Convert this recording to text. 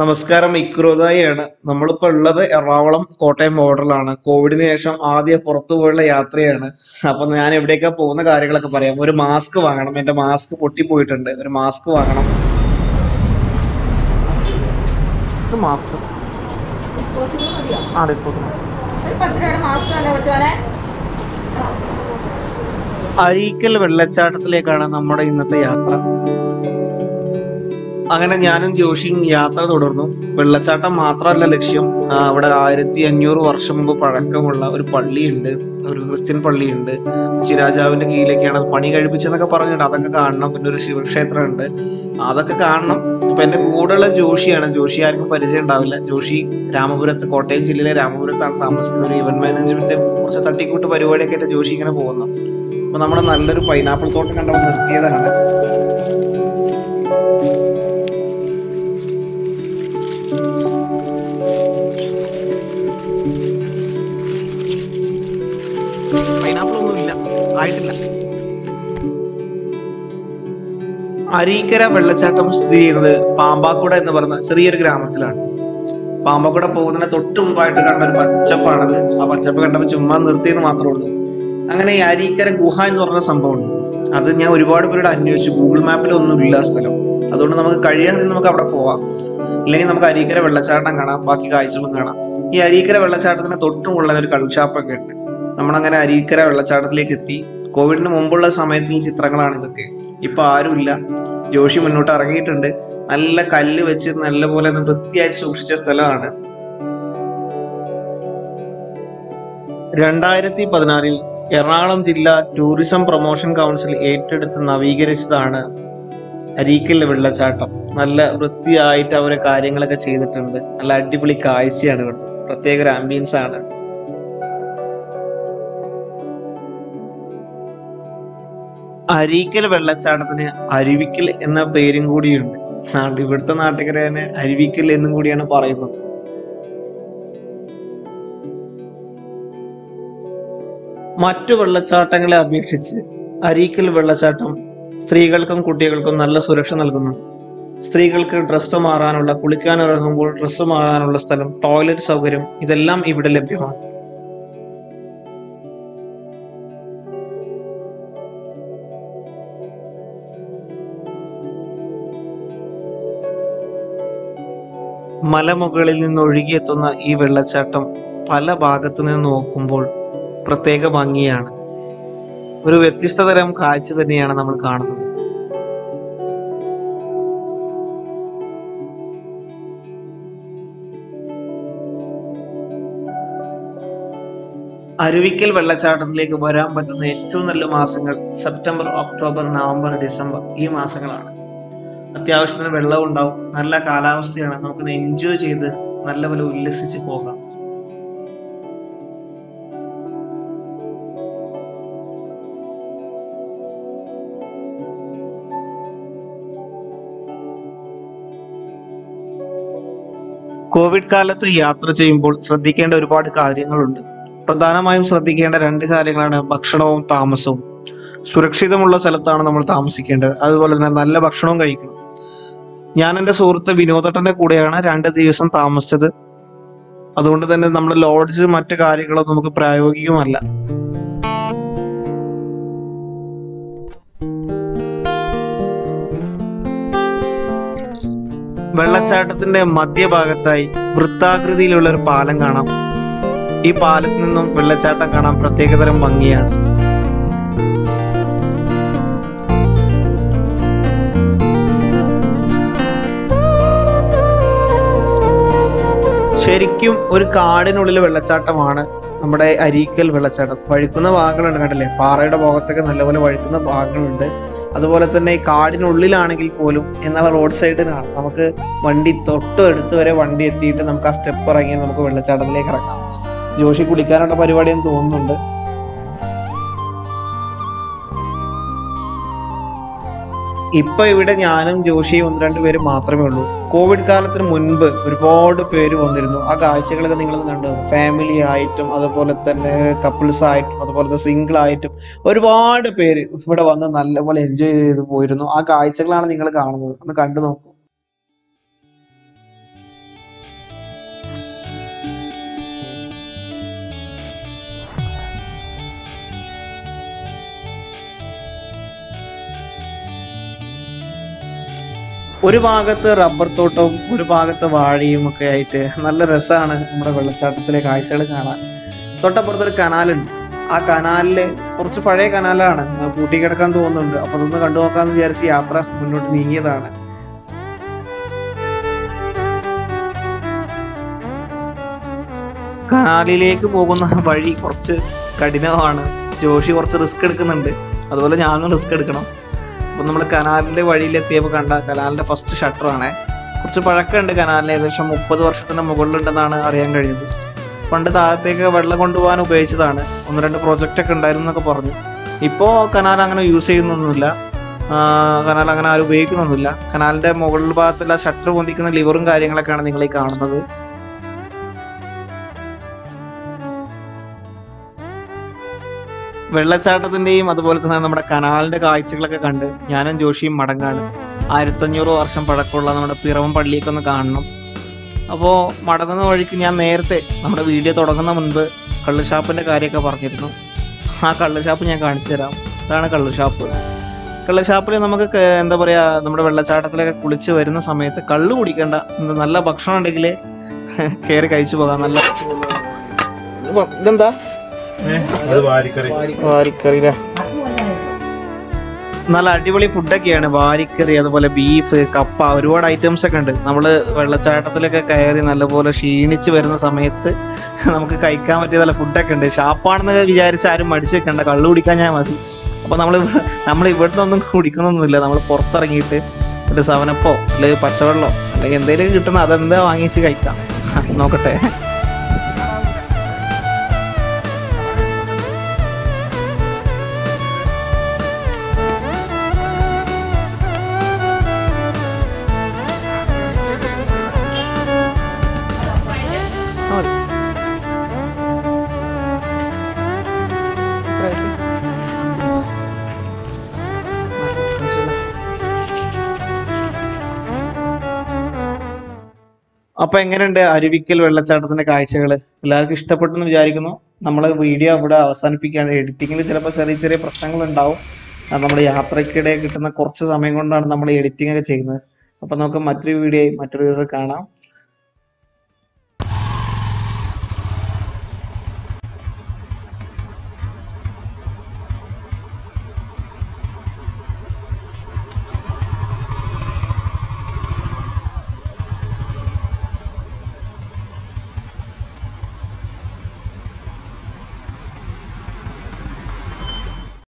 നമസ്കാരം ഇക്രോദായാണ് നമ്മളിപ്പോ ഉള്ളത് എറണാകുളം കോട്ടയം ബോർഡറിലാണ് കോവിഡിന് ശേഷം ആദ്യം പുറത്തു പോയുള്ള യാത്രയാണ് അപ്പൊ ഞാൻ എവിടേക്കാ പോകുന്ന കാര്യങ്ങളൊക്കെ പറയാം ഒരു മാസ്ക് വാങ്ങണം എന്റെ മാസ്ക് പൊട്ടിപ്പോയിട്ടുണ്ട് ഒരു മാസ്ക് വാങ്ങണം മാസ്ക് ഡിസ്പോസിബിൾ മതിയോ ആ ഡിസ്പോസിബിൾ ഒരു പത്ത് രൂപയുടെ മാസ്ക് അല്ലേ വെച്ചോനെ അരീക്കൽ വെള്ളച്ചാട്ടത്തിലേക്കാണ് നമ്മുടെ ഇന്നത്തെ യാത്ര അങ്ങനെ ഞാനും ജോഷിയും യാത്ര തുടർന്നു വെള്ളച്ചാട്ടം മാത്രമല്ല ലക്ഷ്യം ആ, അവിടെ ആയിരത്തി അഞ്ഞൂറ് വർഷം മുമ്പ് പഴക്കമുള്ള ഒരു പള്ളിയുണ്ട് ഒരു ക്രിസ്ത്യൻ പള്ളിയുണ്ട് ചിരാജാവിന്റെ കീഴിലേക്കാണ് അത് പണി കഴിപ്പിച്ചെന്നൊക്കെ പറഞ്ഞിട്ട് അതൊക്കെ കാണണം പിന്നെ ഒരു ശിവക്ഷേത്രം ഉണ്ട് അതൊക്കെ കാണണം ഇപ്പൊ എന്റെ കൂടെയുള്ള ജോഷിയാണ് ജോഷി ആർക്കും പരിചയം ഉണ്ടാവില്ല ജോഷി രാമപുരത്ത് കോട്ടയം ജില്ലയിലെ രാമപുരത്താണ് താമസിക്കുന്നത് ഒരു ഇവന്റ് മാനേജ്മെന്റ് കുറച്ച് തട്ടിക്കൂട്ട് പരിപാടിയൊക്കെ ആയിട്ട് ജോഷി ഇങ്ങനെ പോകുന്നു അപ്പൊ നമ്മുടെ നല്ലൊരു പൈനാപ്പിൾ തോട്ടം കണ്ടപ്പോൾ നിർത്തിയതാണ് പൈനാപ്പിൾ ഒന്നും ഇല്ല ആയിട്ടില്ല അരീക്കര വെള്ളച്ചാട്ടം സ്ഥിതി ചെയ്യുന്നത് പാമ്പാക്കുട എന്ന് പറയുന്ന ചെറിയൊരു ഗ്രാമത്തിലാണ് പാമ്പാക്കുട പോകുന്നതിന് തൊട്ട് മുമ്പായിട്ട് കണ്ട ഒരു പച്ചപ്പാണത് ആ പച്ചപ്പ് കണ്ടപ്പോൾ ചുമ്മാ നിർത്തിയെന്ന് മാത്രമേ ഉള്ളൂ അങ്ങനെ ഈ അരീക്കര ഗുഹ എന്ന് പറഞ്ഞ സംഭവമുണ്ട് അത് ഞാൻ ഒരുപാട് പേരോട് അന്വേഷിച്ചു ഗൂഗിൾ മാപ്പിൽ ഒന്നും ഇല്ല ആ സ്ഥലം അതുകൊണ്ട് നമുക്ക് കഴിയാണെങ്കിൽ നമുക്ക് അവിടെ പോവാം ഇല്ലെങ്കിൽ നമുക്ക് അരീക്കര വെള്ളച്ചാട്ടം കാണാം ബാക്കി കാഴ്ചകളും കാണാം ഈ അരീക്കര വെള്ളച്ചാട്ടത്തിന് തൊട്ടുമുള്ള ഒരു കള്ളുഷാപ്പൊക്കെ ഉണ്ട് നമ്മളങ്ങനെ അരീക്കര വെള്ളച്ചാട്ടത്തിലേക്ക് എത്തി കോവിഡിന് മുമ്പുള്ള സമയത്തിൽ ചിത്രങ്ങളാണ് ഇതൊക്കെ ഇപ്പൊ ആരുമില്ല ജോഷി മുന്നോട്ട് ഇറങ്ങിയിട്ടുണ്ട് നല്ല കല്ല് വെച്ച് നല്ലപോലെ ഒന്ന് വൃത്തിയായിട്ട് സൂക്ഷിച്ച സ്ഥലമാണ് രണ്ടായിരത്തി പതിനാറിൽ എറണാകുളം ജില്ലാ ടൂറിസം പ്രൊമോഷൻ കൗൺസിൽ ഏറ്റെടുത്ത് നവീകരിച്ചതാണ് അരീക്കൽ വെള്ളച്ചാട്ടം നല്ല വൃത്തിയായിട്ട് അവരെ കാര്യങ്ങളൊക്കെ ചെയ്തിട്ടുണ്ട് നല്ല അടിപൊളി കാഴ്ചയാണ് ഇവിടുത്തെ പ്രത്യേക ഒരു ആംബിയൻസ് ആണ് അരീക്കൽ വെള്ളച്ചാട്ടത്തിന് അരുവിക്കൽ എന്ന പേരും കൂടിയുണ്ട് ആണ്ട് ഇവിടുത്തെ നാട്ടുകാരെ അരുവിക്കൽ എന്നും കൂടിയാണ് പറയുന്നത് മറ്റു വെള്ളച്ചാട്ടങ്ങളെ അപേക്ഷിച്ച് അരീക്കൽ വെള്ളച്ചാട്ടം സ്ത്രീകൾക്കും കുട്ടികൾക്കും നല്ല സുരക്ഷ നൽകുന്നു സ്ത്രീകൾക്ക് ഡ്രസ്സ് മാറാനുള്ള കുളിക്കാൻ ഇറങ്ങുമ്പോൾ ഡ്രസ്സ് മാറാനുള്ള സ്ഥലം ടോയ്ലറ്റ് സൗകര്യം ഇതെല്ലാം ഇവിടെ ലഭ്യമാണ് മലമുകളിൽ നിന്ന് ഒഴുകിയെത്തുന്ന ഈ വെള്ളച്ചാട്ടം പല ഭാഗത്തു നിന്ന് നോക്കുമ്പോൾ പ്രത്യേക ഭംഗിയാണ് ഒരു വ്യത്യസ്ത തരം കാഴ്ച തന്നെയാണ് നമ്മൾ കാണുന്നത് അരുവിക്കൽ വെള്ളച്ചാട്ടത്തിലേക്ക് വരാൻ പറ്റുന്ന ഏറ്റവും നല്ല മാസങ്ങൾ സെപ്റ്റംബർ ഒക്ടോബർ നവംബർ ഡിസംബർ ഈ മാസങ്ങളാണ് അത്യാവശ്യത്തിന് വെള്ളം ഉണ്ടാവും നല്ല കാലാവസ്ഥയാണ് നമുക്ക് എൻജോയ് ചെയ്ത് നല്ലപോലെ ഉല്ലസിച്ച് പോകാം കോവിഡ് കാലത്ത് യാത്ര ചെയ്യുമ്പോൾ ശ്രദ്ധിക്കേണ്ട ഒരുപാട് കാര്യങ്ങളുണ്ട് പ്രധാനമായും ശ്രദ്ധിക്കേണ്ട രണ്ട് കാര്യങ്ങളാണ് ഭക്ഷണവും താമസവും സുരക്ഷിതമുള്ള സ്ഥലത്താണ് നമ്മൾ താമസിക്കേണ്ടത് അതുപോലെ തന്നെ നല്ല ഭക്ഷണവും കഴിക്കണം ഞാൻ എൻ്റെ സുഹൃത്ത് വിനോദട്ടന്റെ കൂടെയാണ് രണ്ട് ദിവസം താമസിച്ചത് അതുകൊണ്ട് തന്നെ നമ്മുടെ ലോഡ്ജ് മറ്റു കാര്യങ്ങളൊന്നും നമുക്ക് പ്രായോഗികമല്ല വെള്ളച്ചാട്ടത്തിന്റെ മധ്യഭാഗത്തായി വൃത്താകൃതിയിലുള്ള ഒരു പാലം കാണാം ഈ പാലത്തിൽ നിന്നും വെള്ളച്ചാട്ടം കാണാൻ പ്രത്യേകതരം ഭംഗിയാണ് ശരിക്കും ഒരു കാടിനുള്ളിൽ വെള്ളച്ചാട്ടമാണ് നമ്മുടെ അരീക്കൽ വെള്ളച്ചാട്ടം വഴുക്കുന്ന ഭാഗങ്ങളുണ്ട് കണ്ടില്ലേ പാറയുടെ ഭാഗത്തൊക്കെ നല്ലപോലെ വഴുക്കുന്ന ഭാഗങ്ങളുണ്ട് അതുപോലെ തന്നെ ഈ കാടിനുള്ളിലാണെങ്കിൽ പോലും എന്നാൽ റോഡ് സൈഡിലാണ് നമുക്ക് വണ്ടി തൊട്ട് അടുത്ത് വരെ വണ്ടി എത്തിയിട്ട് നമുക്ക് ആ സ്റ്റെപ്പ് ഇറങ്ങി നമുക്ക് വെള്ളച്ചാട്ടത്തിലേക്ക് ഇറങ്ങാം ജോഷി കുളിക്കാനുള്ള പരിപാടിയെന്ന് തോന്നുന്നുണ്ട് ഇപ്പൊ ഇവിടെ ഞാനും ജോഷിയും ഒന്ന് രണ്ട് പേര് മാത്രമേ ഉള്ളൂ കോവിഡ് കാലത്തിന് മുൻപ് ഒരുപാട് പേര് വന്നിരുന്നു ആ കാഴ്ചകളൊക്കെ നിങ്ങളൊന്ന് കണ്ടു ഫാമിലി ആയിട്ടും അതുപോലെ തന്നെ കപ്പിൾസ് ആയിട്ടും അതുപോലെ സിംഗിൾ ആയിട്ടും ഒരുപാട് പേര് ഇവിടെ വന്ന് നല്ലപോലെ എൻജോയ് ചെയ്ത് പോയിരുന്നു ആ കാഴ്ചകളാണ് നിങ്ങൾ കാണുന്നത് ഒന്ന് കണ്ടു നോക്കൂ ഒരു ഭാഗത്ത് റബ്ബർ തോട്ടവും ഒരു ഭാഗത്ത് വാഴയും ഒക്കെ ആയിട്ട് നല്ല രസമാണ് നമ്മുടെ വെള്ളച്ചാട്ടത്തിലെ കാഴ്ചകൾ കാണാൻ തൊട്ടപ്പുറത്തൊരു കനാലുണ്ട് ആ കനാലില് കുറച്ച് പഴയ കനാലാണ് ആ പൂട്ടി കിടക്കാൻ തോന്നുന്നുണ്ട് അപ്പൊ അതൊന്ന് കണ്ടു നോക്കാന്ന് വിചാരിച്ച് യാത്ര മുന്നോട്ട് നീങ്ങിയതാണ് കനാലിലേക്ക് പോകുന്ന വഴി കുറച്ച് കഠിനമാണ് ജോഷി കുറച്ച് റിസ്ക് എടുക്കുന്നുണ്ട് അതുപോലെ ഞാനും റിസ്ക് എടുക്കണം അപ്പം നമ്മൾ കനാലിന്റെ വഴിയിലെത്തിയപ്പോൾ കണ്ട കനാലിന്റെ ഫസ്റ്റ് ഷട്ടറാണ് കുറച്ച് പഴക്കമുണ്ട് കനാലിന് ഏകദേശം മുപ്പത് വർഷത്തിന് മുകളിലുണ്ടെന്നാണ് അറിയാൻ കഴിഞ്ഞത് പണ്ട് താഴത്തേക്ക് വെള്ളം കൊണ്ടുപോകാൻ ഉപയോഗിച്ചതാണ് ഒന്ന് രണ്ട് പ്രോജക്റ്റ് ഒക്കെ ഉണ്ടായിരുന്നു എന്നൊക്കെ പറഞ്ഞു ഇപ്പോൾ കനാൽ അങ്ങനെ യൂസ് ചെയ്യുന്നൊന്നുമില്ല ആ, കനാൽ അങ്ങനെ ആരും ഉപയോഗിക്കുന്നൊന്നുമില്ല കനാലിന്റെ മുകൾ ഭാഗത്തുള്ള ഷട്ടർ പൊന്തിക്കുന്ന ലിവറും കാര്യങ്ങളൊക്കെയാണ് നിങ്ങൾ ഈ കാണുന്നത് വെള്ളച്ചാട്ടത്തിന്റെയും അതുപോലെ തന്നെ നമ്മുടെ കനാലിന്റെ കാഴ്ചകളൊക്കെ കണ്ട് ഞാനും ജോഷിയും മടങ്ങാണ് ആയിരത്തഞ്ഞൂറ് വർഷം പഴക്കമുള്ള നമ്മുടെ പിറവം പള്ളിയൊക്കെ ഒന്ന് കാണണം അപ്പോൾ മടങ്ങുന്ന വഴിക്ക് ഞാൻ നേരത്തെ നമ്മുടെ വീഡിയോ തുടങ്ങുന്ന മുൻപ് കള്ളുഷാപ്പിന്റെ കാര്യമൊക്കെ പറഞ്ഞിരുന്നു ആ കള്ളുഷാപ്പ് ഞാൻ കാണിച്ചു തരാം ഇതാണ് കള്ളുഷാപ്പ് കള്ളുഷാപ്പിൽ നമുക്ക് ക- എന്താ പറയാ നമ്മുടെ വെള്ളച്ചാട്ടത്തിലൊക്കെ കുളിച്ച് വരുന്ന സമയത്ത് കള്ള് കുടിക്കണ്ട എന്താ നല്ല ഭക്ഷണം ഉണ്ടെങ്കിൽ കയറി കഴിച്ചു പോകാം നല്ല ഇതെന്താ അത് വാരിക്കറി വാരിക്കറിയിലെ നല്ല അടിപൊളി ഫുഡൊക്കെയാണ് വാരിക്കറി അതുപോലെ ബീഫ് കപ്പ ഒരുപാട് ഐറ്റംസ് ഒക്കെ ഉണ്ട് നമ്മൾ വെള്ളച്ചാട്ടത്തിലൊക്കെ കയറി നല്ലപോലെ ക്ഷീണിച്ച് വരുന്ന സമയത്ത് നമുക്ക് കഴിക്കാൻ പറ്റിയ നല്ല ഫുഡൊക്കെ ഉണ്ട് ഷാപ്പാണെന്ന് വിചാരിച്ച് ആരും മടിച്ച് വെക്കണ്ട കള്ളു കുടിക്കാൻ ഞാൻ മതി അപ്പൊ നമ്മൾ നമ്മൾ ഇവിടുന്ന് ഒന്നും കുടിക്കുന്നൊന്നുമില്ല നമ്മൾ പുറത്തിറങ്ങിയിട്ട് ഒരു സവനപ്പോ അല്ലെങ്കിൽ പച്ചവെള്ളമോ അല്ലെങ്കിൽ എന്തെങ്കിലും കിട്ടുന്ന അതെന്താ വാങ്ങിച്ച് കഴിക്കാം നോക്കട്ടെ ആ മതി. അപ്പൊ എങ്ങനെയുണ്ട് അരുവിക്കൽ വെള്ളച്ചാട്ടത്തിന്റെ കാഴ്ചകൾ എല്ലാവർക്കും ഇഷ്ടപ്പെട്ടെന്ന് വിചാരിക്കുന്നു നമ്മൾ വീഡിയോ ഇവിടെ അവസാനിപ്പിക്കുകയാണ് എഡിറ്റിങ്ങിൽ ചിലപ്പോൾ ചെറിയ ചെറിയ പ്രശ്നങ്ങൾ ഉണ്ടാവും അത് നമ്മുടെ യാത്രക്കിടെ കിട്ടുന്ന കുറച്ച് സമയം കൊണ്ടാണ് നമ്മൾ എഡിറ്റിംഗ് ഒക്കെ ചെയ്യുന്നത് അപ്പൊ നമുക്ക് മറ്റൊരു വീഡിയോ മറ്റൊരു ദിവസം കാണാം